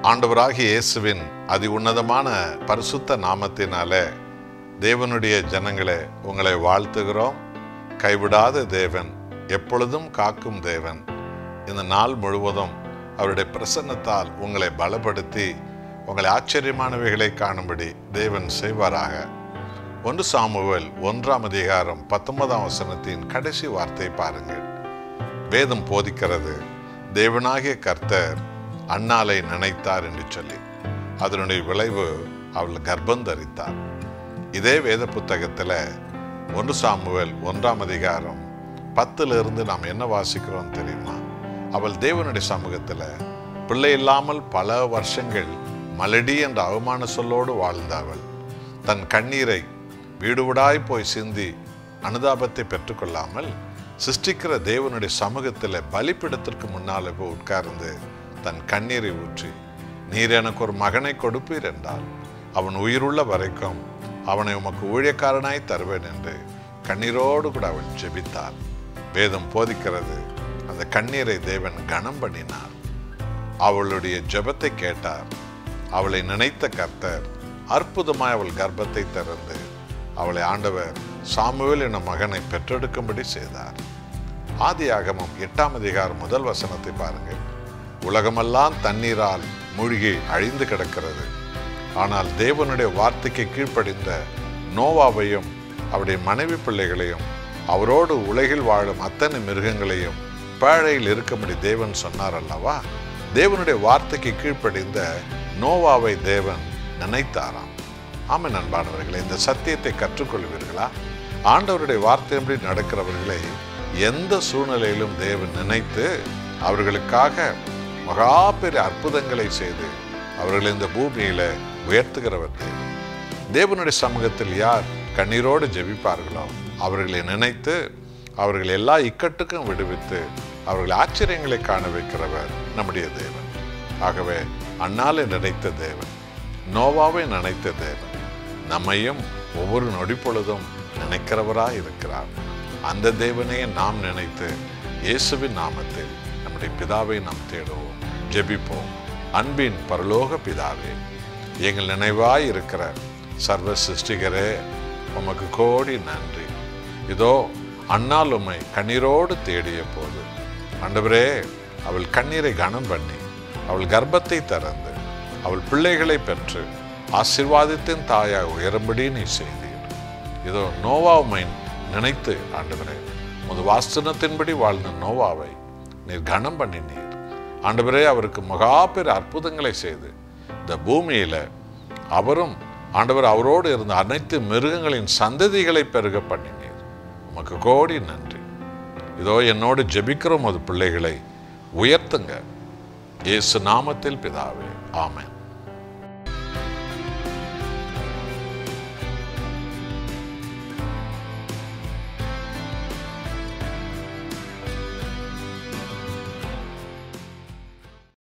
ஆண்டவராகிய இயேசுவின் அதி உன்னதமான பரிசுத்த நாமத்தினாலே தேவனுடைய ஜனங்களே உங்களை வாழ்த்துகிறோம் கைவிடாத தேவன் எப்பொழுதும் காக்கும் தேவன் இந்த நாள் முழுவதும் அவருடைய பிரசன்னத்தால் உங்களை பலப்படுத்தி உங்களை ஆச்சரியமானவைகளை காணும்படி தேவன் செய்வாராக ஒன்று சாமுவேல் ஒன்றாம் அதிகாரம் பத்தொன்பதாம் வசனத்தின் கடைசி வார்த்தை பாருங்கள் வேதம் போதிக்கிறது தேவனாகிய கர்த்தர் அன்னாலை நினைத்தார் என்று சொல்லி அதனுடைய விளைவு அவள் கர்ப்பம் தரித்தார் இதே வேத புத்தகத்தில் ஒன்று சாமுவேல் ஒன்றாம் அதிகாரம் பத்துல இருந்து நாம் என்ன வாசிக்கிறோம் தெரியுமா அவள் தேவனுடைய சமூகத்தில் பிள்ளை இல்லாமல் பல வருஷங்கள் மலடி என்ற அவமான சொல்லோடு வாழ்ந்த அவள் தன் கண்ணீரை வீடு வீடாய் போய் சிந்தி அனுதாபத்தை பெற்றுக்கொள்ளாமல் சிருஷ்டிக்கிற தேவனுடைய சமூகத்தில் பலிப்பிடத்திற்கு முன்னால் போய் உட்கார்ந்து தன் கண்ணீரை ஊற்றி நீர் எனக்கு ஒரு மகனை கொடுப்பீர் என்றால் அவன் உயிருள்ள வரைக்கும் அவனை உமக்கு ஊழியக்காரனாய் தருவேன் என்று கண்ணீரோடு கூட அவள் ஜெபித்தாள் வேதம் போதிக்கிறது அந்த கண்ணீரை தேவன் கனம் பண்ணினார் அவளுடைய ஜெபத்தை கேட்டார் அவளை நினைத்த கர்த்தர் அற்புதமாய் அவள் கர்ப்பத்தை திறந்து அவளை ஆண்டவர் சாமுவேல் என மகனை பெற்றெடுக்கும்படி செய்தார் ஆதியாகமம் எட்டாம் அதிகாரம் முதல் வசனத்தை பாருங்கள் உலகமெல்லாம் தண்ணீரால் மூழ்கி அழிந்து கிடக்கிறது ஆனால் தேவனுடைய வார்த்தைக்கு கீழ்ப்படிந்த நோவாவையும் அவருடைய மனைவி பிள்ளைகளையும் அவரோடு உலகில் வாழும் அத்தனை மிருகங்களையும் பேழையில் இருக்கும்படி தேவன் சொன்னார் அல்லவா தேவனுடைய வார்த்தைக்கு கீழ்ப்படிந்த நோவாவை தேவன் நினைத்தாராம் ஆமை நண்பானவர்களே இந்த சத்தியத்தை கற்றுக்கொள்வீர்களா ஆண்டவருடைய வார்த்தையின்படி நடக்கிறவர்களை எந்த சூழ்நிலையிலும் தேவன் நினைத்து அவர்களுக்காக மகா பெரிய அற்புதங்களை செய்து அவர்களை இந்த பூமியில உயர்த்துகிறவர் தேவன் தேவனுடைய சமூகத்தில் யார் கண்ணீரோடு ஜெபிப்பார்களோ அவர்களை நினைத்து அவர்கள் எல்லா இக்கட்டுக்கும் விடுவித்து அவர்கள் ஆச்சரியங்களை காண வைக்கிறவர் நம்முடைய தேவன் ஆகவே அண்ணாலை நினைத்த தேவன் நோவாவை நினைத்த தேவன் நம்மையும் ஒவ்வொரு நொடி பொழுதும் நினைக்கிறவராய் இருக்கிறார் அந்த தேவனையே நாம் நினைத்து இயேசுவின் நாமத்தில் நம்முடைய பிதாவை நாம் தேடுவோம் ஜெபிப்போம் அன்பின் பரலோக பிதாவே எங்கள் நினைவாய் இருக்கிற சர்வ சிருஷ்டிகரே உமக்கு கோடி நன்றி இதோ அண்ணால் உம்மை கண்ணீரோடு தேடிய போது ஆண்டவரே அவள் கண்ணீரை கனம் பண்ணி அவள் கர்ப்பத்தை திறந்து அவள் பிள்ளைகளை பெற்று ஆசிர்வாதத்தின் தாயாக உயரும்படி நீ செய்தீர் இதோ நோவாவை நினைத்து ஆண்டவரே முது வாஸ்தனத்தின்படி வாழ்ந்த நோவாவை நீர் கனம் பண்ணினீர் ஆண்டவரே அவருக்கு மகா பெரு அற்புதங்களை செய்து இந்த பூமியில அவரும் ஆண்டவர் அவரோடு இருந்த அனைத்து மிருகங்களின் சந்ததிகளை பெருக பண்ணினீர் உமக்கு கோடி நன்றி இதோ என்னோடு ஜெபிக்கிற உமது பிள்ளைகளை உயர்த்துங்க இயேசு நாமத்தில் பிதாவே ஆமென்